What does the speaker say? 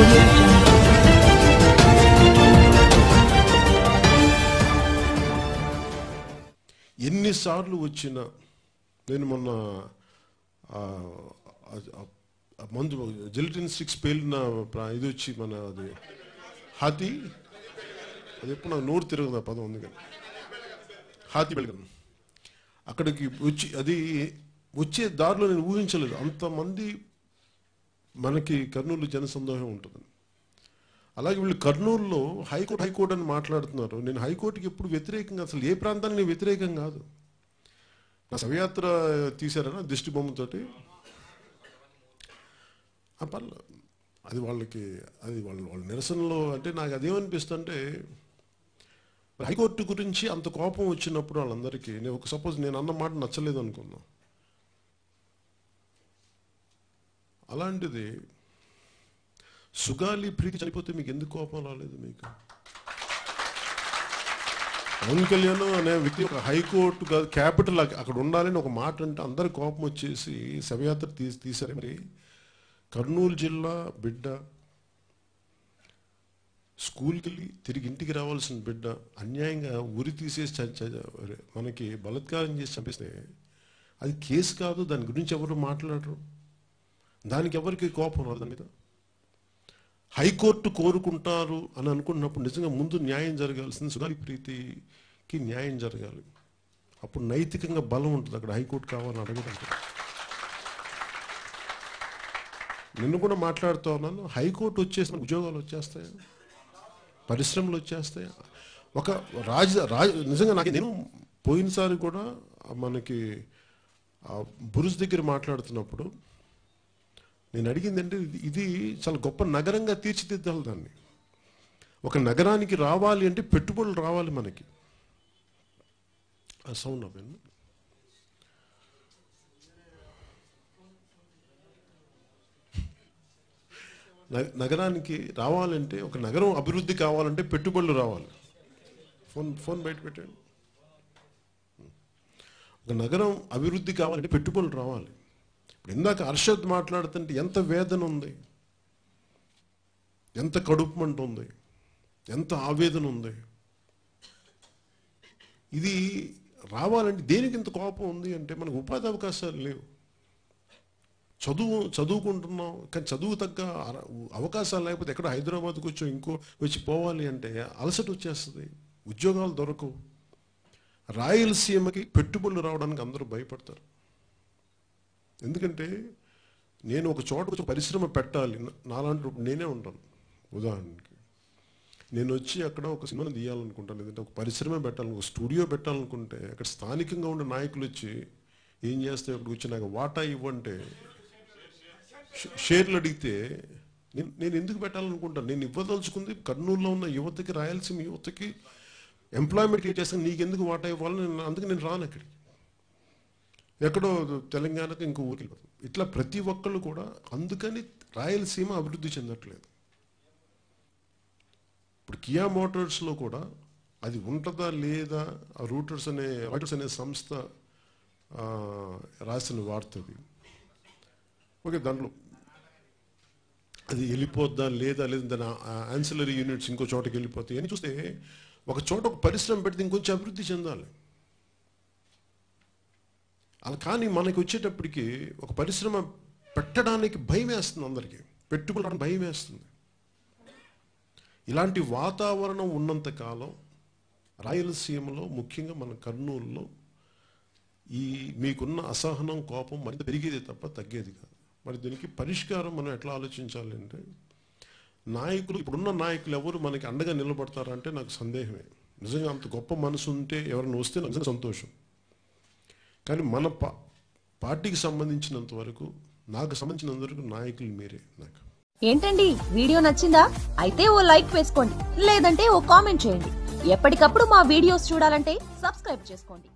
audio jungle. ఎన్నిసార్లు వచ్చినా నేను మొన్న ఆ, ఆ- ఆ మందు జెలిటిన్ స్టిక్స్ పేలిన ప్ర- ఇది వచ్చి మన అది హాతి అది ఎప్పుడు నాకు నోరు తిరగదు ఆ పదం ఉంది కానీ హాతి బెల్గం అక్కడికి వచ్చి అది వచ్చే దారిలో నేను ఊహించలేదు అంతమంది మనకి కర్నూలు జనసందోహం ఉంటుంది అలాగే వీళ్ళు కర్నూలులో హైకోర్టు హైకోర్టు అని మాట్లాడుతున్నారు నేను హైకోర్టుకి ఎప్పుడు వ్యతిరేకంగా అసలు ఏ ప్రాంతానికి నేను వ్యతిరేకం కాదు నా శవయాత్ర తీశారనా దిష్టి బొమ్మతోటి ఆ పర్లేదు అది వాళ్ళకి అది వాళ్ళ వాళ్ళ నిరసనలో అంటే నాకు అదేమనిపిస్తుంటే హైకోర్టు గురించి అంత కోపం వచ్చినప్పుడు వాళ్ళందరికీ నేను ఒక సపోజ్ నేను అన్న మాట నచ్చలేదు అనుకున్నా అలాంటిది సుగాలి ప్రీతి చనిపోతే మీకు ఎందుకు కోపం రాలేదు మీకు పవన్ కళ్యాణ్ అనే వ్యక్తి ఒక హైకోర్టు కాదు క్యాపిటల్ అక్కడ ఉండాలని ఒక మాట అంటే అందరి కోపం వచ్చేసి శవయాత్ర తీసి తీశారు మరి కర్నూలు జిల్లా బిడ్డ స్కూల్కి వెళ్ళి తిరిగి ఇంటికి రావాల్సిన బిడ్డ అన్యాయంగా ఉరి తీసేసి చ- చ- మనకి బలత్కారం చేసి చంపిస్తే అది కేసు కాదు దాని గురించి ఎవరు మాట్లాడరు దానికి ఎవరికి కోపం రాదు దాని మీద హైకోర్టు కోరుకుంటారు అని అనుకున్నప్పుడు నిజంగా ముందు న్యాయం జరగాల్సింది సుగాలి ప్రీతికి న్యాయం జరగాలి అప్పుడు నైతికంగా బలం ఉంటుంది అక్కడ హైకోర్టు కావాలని అడగడానికి నిన్ను కూడా మాట్లాడుతూ ఉన్నాను హైకోర్టు వచ్చేసి మనకు ఉద్యోగాలు వచ్చేస్తాయా పరిశ్రమలు వచ్చేస్తాయా ఒక రాజ రాజ నిజంగా నాకు నేను పోయినసారి కూడా మనకి ఆ బురుజ్ దగ్గర మాట్లాడుతున్నప్పుడు నేను అడిగింది అంటే ఇది- ఇది చాలా గొప్ప నగరంగా తీర్చిదిద్దాలి దాన్ని ఒక నగరానికి రావాలి అంటే పెట్టుబడులు రావాలి మనకి ఆ సౌండ్ అవ్వండి నగ- నగరానికి రావాలంటే ఒక నగరం అభివృద్ధి కావాలంటే పెట్టుబడులు రావాలి ఫోన్ ఫోన్ బయట పెట్టండి ఒక నగరం అభివృద్ధి కావాలంటే పెట్టుబడులు రావాలి ఇప్పుడు ఇందాక హర్షద్ మాట్లాడుతుంటే ఎంత వేదన ఉంది ఎంత కడుపు మంట ఉంది ఎంత ఆవేదన ఉంది ఇది రావాలంటే దేనికి ఇంత కోపం ఉంది అంటే మనకు ఉపాధి అవకాశాలు లేవు చదువు చదువుకుంటున్నాం కానీ చదువు తగ్గ అర- అవకాశాలు లేకపోతే ఎక్కడ హైదరాబాద్కి వచ్చి ఇంకో వచ్చి పోవాలి అంటే అలసట వచ్చేస్తుంది ఉద్యోగాలు దొరకవు రాయలసీమకి పెట్టుబడులు రావడానికి అందరూ భయపడతారు ఎందుకంటే నేను ఒక చోట కొంచెం పరిశ్రమ పెట్టాలి నా- నాలాంటి ఇప్పుడు నేనే ఉంటాను ఉదాహరణకి నేను వచ్చి అక్కడ ఒక సినిమాని తీయాలనుకుంటాను లేదంటే ఒక పరిశ్రమ పెట్టాలని ఒక స్టూడియో పెట్టాలనుకుంటే అక్కడ స్థానికంగా ఉండే నాయకులు వచ్చి ఏం చేస్తే అక్కడికి వచ్చి నాకు వాటా ఇవ్వంటే షే- షేర్లు అడిగితే నేను నేను ఎందుకు పెట్టాలనుకుంటాను నేను ఇవ్వదలుచుకుంది కర్నూలులో ఉన్న యువతకి రాయలసీమ యువతకి ఎంప్లాయ్మెంట్ క్రియేట్ చేస్తాను నీకు ఎందుకు వాటా ఇవ్వాలని నేను అందుకే నేను రాను అక్కడికి ఎక్కడో తెలంగాణకు ఇంకో ఊరికి వెళ్ళిపోతాం ఇట్లా ప్రతి ఒక్కళ్ళు కూడా అందుకని రాయలసీమ అభివృద్ధి చెందట్లేదు ఇప్పుడు కియా మోటార్స్లో కూడా అది ఉంటుందా లేదా ఆ రూటర్స్ అనే రాటర్స్ అనే సంస్థ ఆ, రాసిన వార్తది ఓకే దాంట్లో అది వెళ్ళిపోద్దా లేదా లేదా దాని ఆన్సిలరీ యూనిట్స్ ఇంకో చోటకి వెళ్ళిపోతాయి అని చూస్తే ఒక చోట ఒక పరిశ్రమ పెడితే ఇంకొంచెం అభివృద్ధి చెందాలి అలా కానీ మనకి వచ్చేటప్పటికి ఒక పరిశ్రమ పెట్టడానికి భయం వేస్తుంది అందరికీ పెట్టుబడి భయం వేస్తుంది ఇలాంటి వాతావరణం ఉన్నంత కాలం రాయలసీమలో ముఖ్యంగా మన కర్నూలులో ఈ మీకున్న అసహనం కోపం మరింత పెరిగేది తప్ప తగ్గేది కాదు మరి దీనికి పరిష్కారం మనం ఎట్లా ఆలోచించాలి అంటే నాయకులు ఇప్పుడున్న నాయకులు ఎవరు మనకి అండగా నిలబడతారంటే నాకు సందేహమే నిజంగా అంత గొప్ప మనసు ఉంటే ఎవరైనా వస్తే నాకు నిజంగా సంతోషం కానీ మన పా పార్టీకి సంబంధించినంత వరకు నాకు సంబంధించినంత వరకు నాయకులు మీరే నాకు ఏంటండి వీడియో నచ్చిందా అయితే ఓ లైక్ వేసుకోండి లేదంటే ఓ కామెంట్ చేయండి ఎప్పటికప్పుడు మా వీడియోస్ చూడాలంటే సబ్స్క్రైబ్ చేసుకోండి